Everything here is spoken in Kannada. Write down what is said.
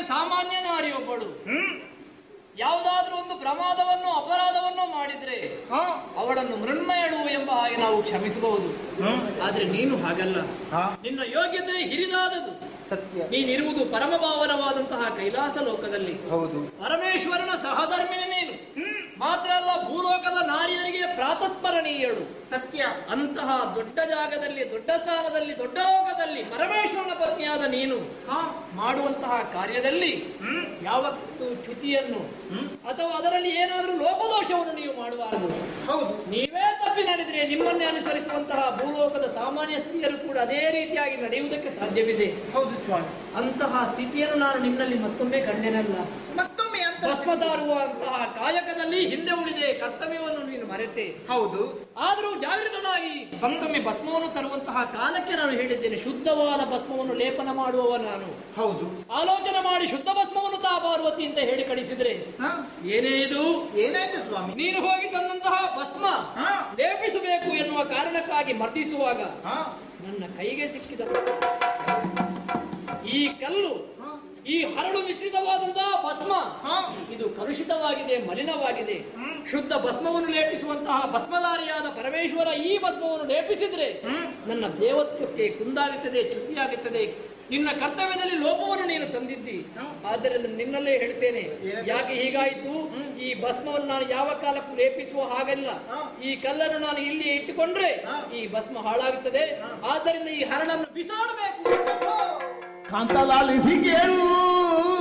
ಸಾಮಾನ್ಯ ನಾರಿಯೊಬ್ಬಳು ಯಾವುದಾದ್ರೂ ಒಂದು ಪ್ರಮಾದವನ್ನು ಅಪರಾಧವನ್ನು ಮಾಡಿದ್ರೆ ಹಾ ಅವಳನ್ನು ಮೃಣ್ಮಯಳು ಎಂಬ ಹಾಗೆ ನಾವು ಕ್ಷಮಿಸಬಹುದು ಆದ್ರೆ ನೀನು ಹಾಗಲ್ಲ ಹಾ. ನಿನ್ನ ಯೋಗ್ಯತೆ ಹಿರಿದಾದದು ಸತ್ಯ ನೀನಿರುವುದು ಪರಮಭಾವನವಾದಂತಹ ಕೈಲಾಸ ಲೋಕದಲ್ಲಿ ಹೌದು ಪರಮೇಶ್ವರನ ಸಹಧರ್ಮಿಣಿ ನೀನು ಮಾತ್ರ ಅಲ್ಲ ಭೂಲೋಕದ ನಾರಿಯರಿಗೆ ಪ್ರಾತಸ್ಮರಣೀಯಳು ಸತ್ಯ ಅಂತಹ ದೊಡ್ಡ ಜಾಗದಲ್ಲಿ ದೊಡ್ಡ ಸ್ಥಾನದಲ್ಲಿ ದೊಡ್ಡ ಲೋಕದಲ್ಲಿ ಪರಮೇಶ್ವರನ ಪತ್ನಿಯಾದ ನೀನು ಹಾ ಮಾಡುವಂತಹ ಕಾರ್ಯದಲ್ಲಿ ಯಾವತ್ತು ಚ್ಯುತಿಯನ್ನು ಅಥವಾ ಅದರಲ್ಲಿ ಏನಾದರೂ ಲೋಪದೋಷವನ್ನು ನೀವು ಮಾಡಬಾರದು ಹೌದು ನೀವೇ ತಪ್ಪಿ ನಡೆದ್ರೆ ನಿಮ್ಮನ್ನೇ ಅನುಸರಿಸುವಂತಹ ಭೂಲೋಕದ ಸಾಮಾನ್ಯ ಸ್ತ್ರೀಯರು ಕೂಡ ಅದೇ ರೀತಿಯಾಗಿ ನಡೆಯುವುದಕ್ಕೆ ಸಾಧ್ಯವಿದೆ ಹೌದು ಸ್ವಾಮಿ ಅಂತಹ ಸ್ಥಿತಿಯನ್ನು ನಾನು ನಿನ್ನಲ್ಲಿ ಮತ್ತೊಮ್ಮೆ ಕಂಡೆನಲ್ಲ ಮತ್ತೊಮ್ಮೆ ಅಂತ ಭಸ್ಮದಾರುವಂತಹ ಕಾಯಕದಲ್ಲಿ ಹಿಂದೆ ಉಳಿದೆ ಕರ್ತವ್ಯವನ್ನು ನೀನು ಮರೆತೆ ಹೌದು ಆದರೂ ಜಾಗೃತನಾಗಿ ಬಂದೊಮ್ಮೆ ಭಸ್ಮವನ್ನು ತರುವಂತಹ ಕಾಲಕ್ಕೆ ನಾನು ಹೇಳಿದ್ದೇನೆ ಶುದ್ಧವಾದ ಭಸ್ಮವನ್ನು ಲೇಪನ ಮಾಡುವವ ನಾನು ಹೌದು ಆಲೋಚನೆ ಮಾಡಿ ಶುದ್ಧ ಭಸ್ಮವನ್ನು ತಾ ಪಾರ್ವತಿ ಅಂತ ಹೇಳಿ ಕಳಿಸಿದ್ರೆ ಹಾ ಏನೇ ಇದು ಏನಾಯ್ತು ಸ್ವಾಮಿ ನೀನು ಹೋಗಿ ತಂದಂತಹ ಭಸ್ಮ ಹಾ. ಲೇಪಿಸಬೇಕು ಎನ್ನುವ ಕಾರಣಕ್ಕಾಗಿ ಮರ್ದಿಸುವಾಗ ಹಾ ನನ್ನ ಕೈಗೆ ಸಿಕ್ಕಿದ ಈ ಕಲ್ಲು ಹಾ ಈ ಹರಳು ಮಿಶ್ರಿತವಾದಂತಹ ಭಸ್ಮ ಹಾ ಇದು ಕಲುಷಿತವಾಗಿದೆ ಮಲಿನವಾಗಿದೆ ಶುದ್ಧ ಭಸ್ಮವನ್ನು ಲೇಪಿಸುವಂತಹ ಭಸ್ಮಧಾರಿಯಾದ ಪರಮೇಶ್ವರ ಈ ಭಸ್ಮವನ್ನು ಲೇಪಿಸಿದ್ರೆ ನನ್ನ ದೇವತ್ವಕ್ಕೆ ಕುಂದಾಗುತ್ತದೆ ಚ್ಯುತಿಯಾಗುತ್ತದೆ ನಿನ್ನ ಕರ್ತವ್ಯದಲ್ಲಿ ಲೋಪವನ್ನು ನೀನು ತಂದಿದ್ದಿ ಆದ್ದರಿಂದ ನಿನ್ನಲ್ಲೇ ಹೇಳ್ತೇನೆ ಯಾಕೆ ಹೀಗಾಯಿತು ಈ ಭಸ್ಮವನ್ನು ನಾನು ಯಾವ ಕಾಲಕ್ಕೂ ಲೇಪಿಸುವ ಹಾಗಲ್ಲ ಈ ಕಲ್ಲನ್ನು ನಾನು ಇಲ್ಲಿ ಇಟ್ಟುಕೊಂಡ್ರೆ ಈ ಭಸ್ಮ ಹಾಳಾಗುತ್ತದೆ ಆದ್ದರಿಂದ ಈ ಹರಳನ್ನು ಬಿಸಾಡಬೇಕು ಕಾಂತಲಾಲಿಸಿ ಕೇಳು